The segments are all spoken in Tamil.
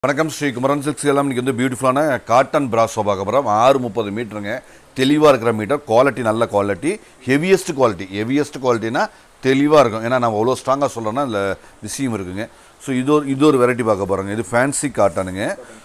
வணக்கம் ஸ்ரீ குமரன் சில்க்ஸ் எல்லாம் இன்றைக்கி வந்து பியூட்டிஃபுல்லான காட்டன் பிராஸோ பார்க்க போகிறோம் ஆறு முப்பது மீட்டருங்க தெளிவாக இருக்கிற மீட்டர் குவாலிட்டி நல்ல குவாலிட்டி ஹெவியஸ்ட் குவாலிட்டி ஹெவியஸ்ட் குவாலிட்டினா தெளிவாக இருக்கும் ஏன்னா நம்ம அவ்வளோ ஸ்ட்ராங்காக சொல்கிறோன்னா இதில் விஷயம் இருக்குங்க ஸோ இது ஒரு இது ஒரு வெரைட்டி பார்க்க போகிறோங்க இது ஃபேன்சி காட்டனுங்க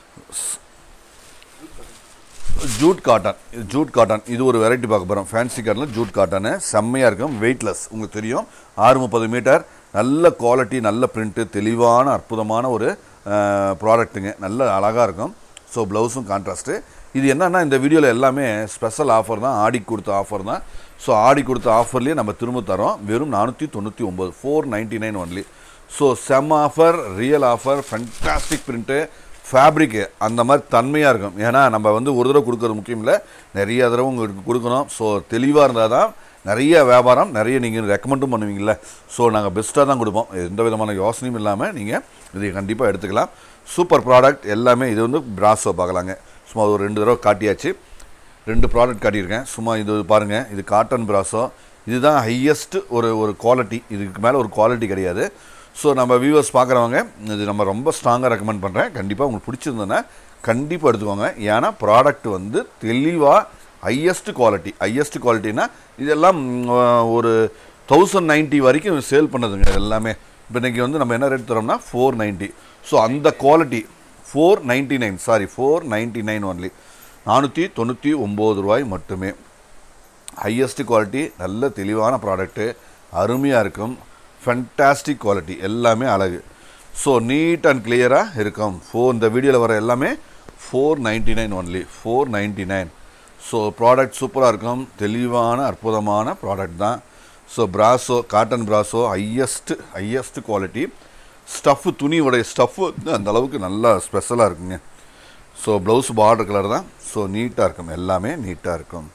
ஜூட் காட்டன் இது ஜூட் காட்டன் இது ஒரு வெரைட்டி பார்க்க போகிறோம் ஃபேன்சி காட்டனில் ஜூட் காட்டனு செம்மையாக இருக்கும் வெயிட்லெஸ் உங்களுக்கு தெரியும் ஆறு முப்பது மீட்டர் நல்ல குவாலிட்டி நல்ல பிரிண்ட்டு தெளிவான அற்புதமான ஒரு ப்ராடக்ட்டுங்க நல்ல அழகாக இருக்கும் ஸோ ப்ளவுஸும் கான்ட்ராஸ்ட்டு இது என்னன்னா இந்த வீடியோவில் எல்லாமே ஸ்பெஷல் ஆஃபர் தான் ஆடி கொடுத்த ஆஃபர் தான் ஸோ ஆடி கொடுத்த ஆஃபர்லேயே நம்ம திரும்ப தரோம் வெறும் நானூற்றி தொண்ணூற்றி ஒம்பது four ninety nine only so செம் offer real offer fantastic print fabric அந்த மாதிரி தன்மையாக இருக்கும் ஏன்னா நம்ம வந்து ஒரு தடவை கொடுக்கறது முக்கியம் இல்லை நிறைய தடவை உங்களுக்கு கொடுக்கணும் ஸோ தெளிவாக இருந்தால் தான் நிறைய வியாபாரம் நிறைய நீங்கள் ரெக்கமெண்டும் பண்ணுவீங்கள்ல ஸோ நாங்கள் பெஸ்ட்டாக தான் கொடுப்போம் எந்த விதமான யோசனையும் இல்லாமல் நீங்கள் இதை கண்டிப்பாக எடுத்துக்கலாம் சூப்பர் ப்ராடக்ட் எல்லாமே இது வந்து பிராஸோ பார்க்கலாங்க சும்மா ஒரு ரெண்டு தடவை காட்டியாச்சு ரெண்டு ப்ராடக்ட் காட்டியிருக்கேன் சும்மா இது பாருங்கள் இது காட்டன் பிராஸோ இதுதான் ஹையஸ்ட் ஒரு ஒரு குவாலிட்டி இதுக்கு மேலே ஒரு குவாலிட்டி கிடையாது ஸோ நம்ம வியூவர்ஸ் பார்க்குறவங்க இது நம்ம ரொம்ப ஸ்ட்ராங்காக ரெக்கமெண்ட் பண்ணுறேன் கண்டிப்பாக உங்களுக்கு பிடிச்சிருந்ததுன்னா கண்டிப்பாக எடுத்துக்கோங்க ஏன்னா ப்ராடக்ட் வந்து தெளிவாக ஹையஸ்ட் குவாலிட்டி ஹையஸ்ட் குவாலிட்டினா இதெல்லாம் ம், ஒரு தௌசண்ட் நைன்ட்டி வரைக்கும் சேல் பண்ணதுங்க இது எல்லாமே இப்போ இன்றைக்கி வந்து நம்ம என்ன ரேட் தரோம்னா ஃபோர் நைன்ட்டி ஸோ அந்த quality four ninety nine sari four ninety nine only நானூற்றி தொண்ணூற்றி ஒம்பது ரூபாய் மட்டுமே ஹையஸ்ட் குவாலிட்டி நல்ல தெளிவான ப்ராடக்ட்டு அருமையாக இருக்கும் ஃபென்டாஸ்டிக் குவாலிட்டி எல்லாமே அழகு ஸோ நீட் அண்ட் கிளியராக இருக்கும் ஃபோர் இந்த வீடியோவில் வர எல்லாமே four ninety nine only four ninety nine so product சூப்பராக இருக்கும் தெளிவான அற்புதமான ப்ராடக்ட் தான் so Brasso cotton Brasso highest highest quality stuff துணியோடைய ஸ்டஃப்பு வந்து அந்த அளவுக்கு நல்லா ஸ்பெஷலாக இருக்குங்க ஸோ ப்ளவுஸ் பார்டர் கலர் தான் ஸோ நீட்டாக இருக்கும் எல்லாமே நீட்டாக இருக்கும்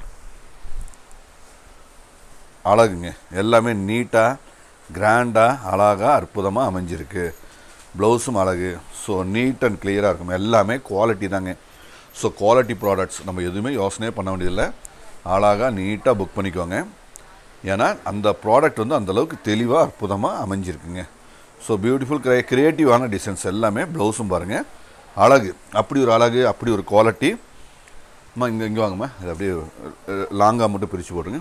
அழகுங்க எல்லாமே நீட்டாக கிராண்டாக அழகாக அற்புதமாக அமைஞ்சிருக்கு ப்ளவுஸும் அழகு ஸோ நீட் அண்ட் கிளியராக இருக்கும் எல்லாமே குவாலிட்டி தாங்க ஸோ குவாலிட்டி ப்ராடக்ட்ஸ் நம்ம எதுவுமே யோசனையே பண்ண வேண்டியதில்லை அழகாக நீட்டாக புக் பண்ணிக்கோங்க ஏன்னா அந்த ப்ராடக்ட் வந்து அந்தளவுக்கு தெளிவாக அற்புதமாக அமைஞ்சிருக்குங்க ஸோ பியூட்டிஃபுல் கிரே க்ரியேட்டிவான டிசைன்ஸ் எல்லாமே ப்ளவுஸும் பாருங்கள் அழகு அப்படி ஒரு அழகு அப்படி ஒரு குவாலிட்டி அம்மா இங்கே இங்கே வாங்கம்மா இது அப்படியே லாங்காக மட்டும் பிரித்து போட்டுருங்க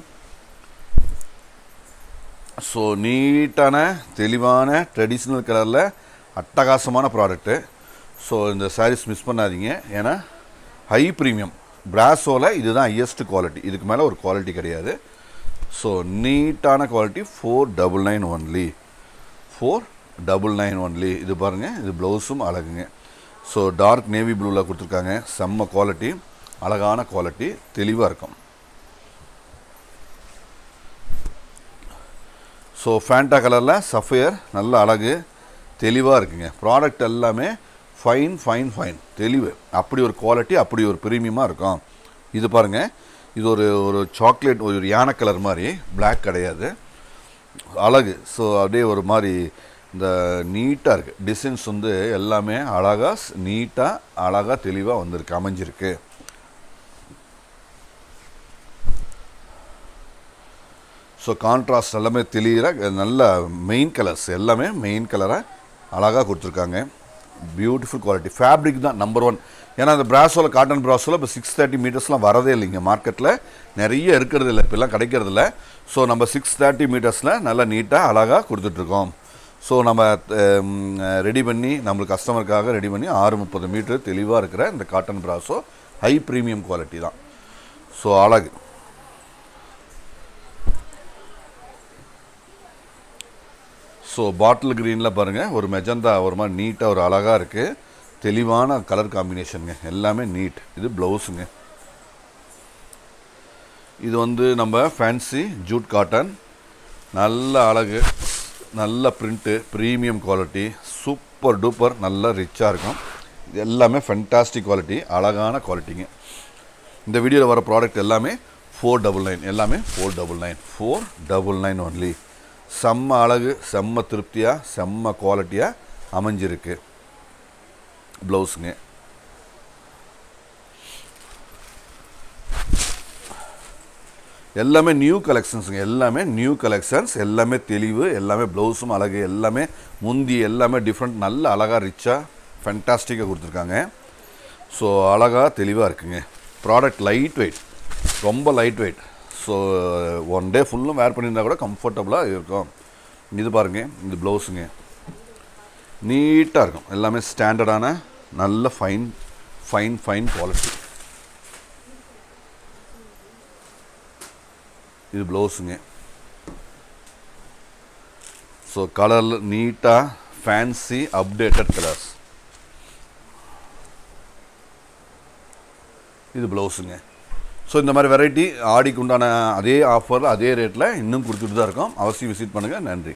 ஸோ நீட்டான தெளிவான ட்ரெடிஷ்னல் கலரில் அட்டகாசமான ப்ராடக்ட்டு ஸோ இந்த சாரீஸ் மிஸ் பண்ணாதீங்க ஏன்னா ஹை ப்ரீமியம் பிராஸோவில் இதுதான் ஹையஸ்ட் குவாலிட்டி இதுக்கு மேலே ஒரு குவாலிட்டி கிடையாது ஸோ நீட்டான quality four double nine only four double nine only இது பாருங்கள் இது ப்ளவுஸும் அழகுங்க ஸோ டார்க் நேவி ப்ளூவில் கொடுத்துருக்காங்க செம்ம குவாலிட்டி அழகான குவாலிட்டி தெளிவாக இருக்கும் ஸோ ஃபேண்டா கலரில் சஃபயர் நல்ல அழகு தெளிவாக இருக்குங்க ப்ராடக்ட் எல்லாமே ஃபைன் ஃபைன் ஃபைன் தெளிவு அப்படி ஒரு குவாலிட்டி அப்படி ஒரு ப்ரீமியமாக இருக்கும் இது பாருங்கள் இது ஒரு ஒரு சாக்லேட் ஒரு யானை கலர் மாதிரி Black கிடையாது அழகு ஸோ அப்படியே ஒரு மாதிரி இந்த நீட்டாக இருக்குது டிசைன்ஸ் வந்து எல்லாமே அழகாக நீட்டாக அழகாக தெளிவாக வந்திருக்கு அமைஞ்சிருக்கு ஸோ கான்ட்ராஸ்ட் எல்லாமே தெளிவாக நல்ல மெயின் கலர்ஸ் எல்லாமே மெயின் கலராக அழகாக கொடுத்துருக்காங்க பியூட்டிஃபுல் குவாலிட்டி ஃபேப்ரிக் தான் நம்பர் ஒன் ஏன்னா அந்த பிராஸோவில் காட்டன் பிராஸோவில் இப்போ சிக்ஸ் தேர்ட்டி மீட்டர்ஸ்லாம் வரதே இல்லைங்க மார்க்கெட்டில் நிறைய இருக்கிறது இல்லை இப்போல்லாம் கிடைக்கிறது இல்லை ஸோ நம்ம சிக்ஸ் தேர்ட்டி மீட்டர்ஸில் நல்லா நீட்டாக அழகாக கொடுத்துட்ருக்கோம் ஸோ நம்ம ரெடி பண்ணி நம்மளுக்கு கஸ்டமருக்காக ரெடி பண்ணி ஆறு முப்பது மீட்டர் தெளிவாக இருக்கிற இந்த காட்டன் பிராஸோ ஹை ப்ரீமியம் குவாலிட்டி தான் ஸோ அழகு ஸோ பாட்டில் க்ரீனில் பாருங்கள் ஒரு மெஜந்தா ஒரு மாதிரி நீட்டாக ஒரு அழகாக இருக்குது தெளிவான கலர் காம்பினேஷனுங்க எல்லாமே நீட் இது ப்ளவுஸுங்க இது வந்து நம்ம ஃபேன்சி ஜூட் காட்டன் நல்ல அழகு நல்ல print premium quality super duper நல்ல ரிச்சாக இருக்கும் இது எல்லாமே ஃபென்டாஸ்டிக் குவாலிட்டி அழகான குவாலிட்டிங்க இந்த வீடியோவில் வர ப்ராடக்ட் எல்லாமே ஃபோர் டபுள் நைன் எல்லாமே four double nine four double nine only செம்ம அழகு செம்ம திருப்தியாக செம்ம குவாலிட்டியாக அமைஞ்சிருக்கு ப்ளவுஸுங்க எல்லாமே நியூ கலெக்ஷன்ஸுங்க எல்லாமே நியூ கலெக்ஷன்ஸ் எல்லாமே தெளிவு எல்லாமே ப்ளவுஸும் அழகு எல்லாமே முந்தி எல்லாமே டிஃப்ரெண்ட் நல்ல அழகாக ரிச்சாக ஃபென்டாஸ்டிக்காக கொடுத்துருக்காங்க ஸோ அழகாக தெளிவாக இருக்குங்க ப்ராடக்ட் லைட் வெயிட் ரொம்ப light weight so one day ஃபுல்லும் வேர் பண்ணியிருந்தா கூட கம்ஃபர்டபுளாக இருக்கும் இது பாருங்க இது ப்ளவுஸுங்க நீட்டாக இருக்கும் எல்லாமே ஸ்டாண்டர்டான நல்ல ஃபைன் ஃபைன் ஃபைன் குவாலிட்டி இது ப்ளவுஸுங்க ஸோ கலரில் நீட்டாக ஃபேன்சி அப்டேட்டட் கலர்ஸ் இது ப்ளவுஸுங்க ஸோ இந்த மாதிரி வெரைட்டி ஆடிக்கு உண்டான அதே ஆஃபரில் அதே ரேட்டில் இன்னும் கொடுத்துட்டு தான் இருக்கோம் அவசியம் விசிட் பண்ணுங்கள் நன்றி